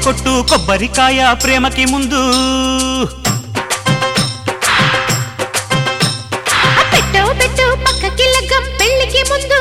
కొట్టు కొబ్బరికాయ ప్రేమకి ముందు పెట్టు పెట్టు పక్కకి లగ్గం పెళ్లికి ముందు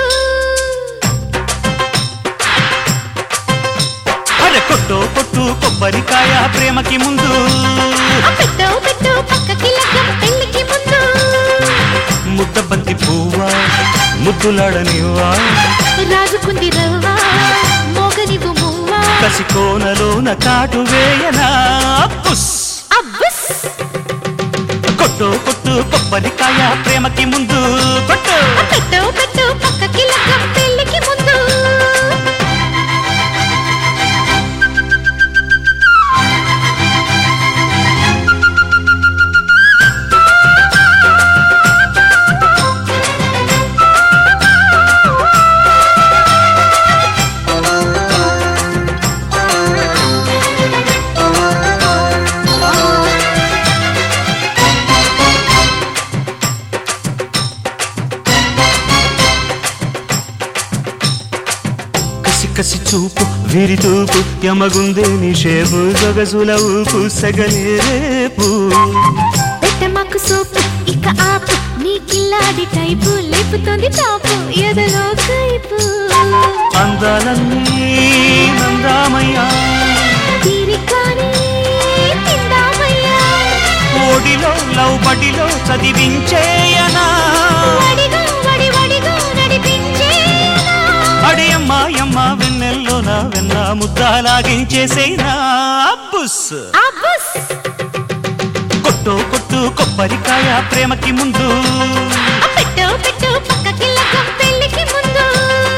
అరే కొట్టు కొట్టు కొబ్బరికాయ ప్రేమకి ముందు పెట్టు పెట్టు పక్కకి లగ్గం పెళ్లికి ముందు ముద్దబంతి పువ్వా ముద్దులాడనివ్వా రాజుకుంది రవ్వ మోగనివు మువ్వా కసి కోనలోన కాటు వేయనా పుస్ అబ్బస్ కొట్టు కొట్టు కొబ్బరికాయ ప్రేమకి ముందు కొట్టు పెట్టు పెట్టు పక్కకి లగ్గం పెళ్లికి ముందు కసి కసి చూపు వీరి తూపు యమగుందే నిషేపు గగసుల ఊపు సగలే రేపు పెట్టమాకు సోపు ఇక ఆపు నీ కిల్లాడి టైపు లేపుతోంది టాపు ఎదలో కైపు అందాలన్నీ నందామయ్యా తీరికాని తిందామయ్యా ఓడిలో లవ్ బడిలో చదివించేయనా వడిగా వడి వడిగా నడిపించేనా అడి అమ్మాయమ్మ వెన్నెల్లోన వెన్న ముద్దాలాగించేసేనా బుస్ అబ్బస్ కొట్టు కొట్టు కొబ్బరికాయ ప్రేమకి ముందు పెట్టు పెట్టు పక్కకి లగ్గం పెళ్లికి ముందు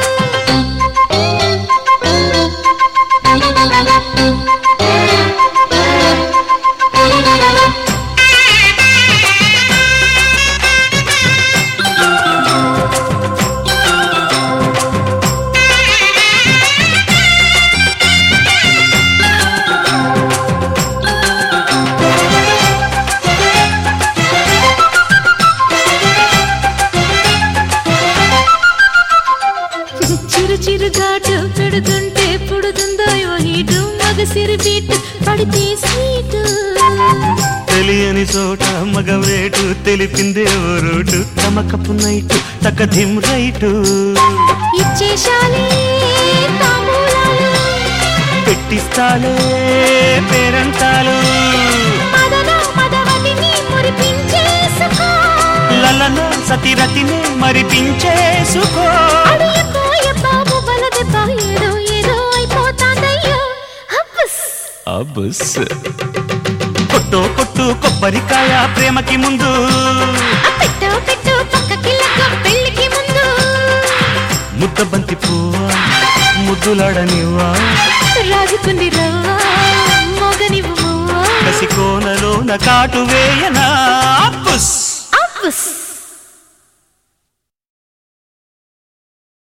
చిరు చిరు ఘాటు పెడుతుంటే పుడుతుందో ఓ హీటు మగ సిరి బీటు పడితే స్వీటు తెలియని చోట మగవేటు తెలిపిందే ఓ రోటు తమకపు నైటు తకధిం రైటు ఇచ్చేశాలే తాంబూలాలు పెట్టిస్తాలే పేరంటాలు మదన మదవతిని మురిపించేసుకో లలన సతిరతిని మరిపించేసుకో అడియకోయ బాబు బలదెబ్బ ఏదో ఏదో అయిపోతాందయ్యో హబ్బస్ అబుస్ కొట్టు కొట్టు కొబ్బరికాయ ప్రేమకి ముందు పెట్టు పెట్టు పక్కకి లగ్గం పెళ్లికి ముందు ముద్దబంతి పువ్వా ముద్దులాడనివ్వా రాజుకుంది రవ్వ మోగనివు మువ్వ కసి కోనలోన కాటు వేయనా అబ్బుస్ అబ్బస్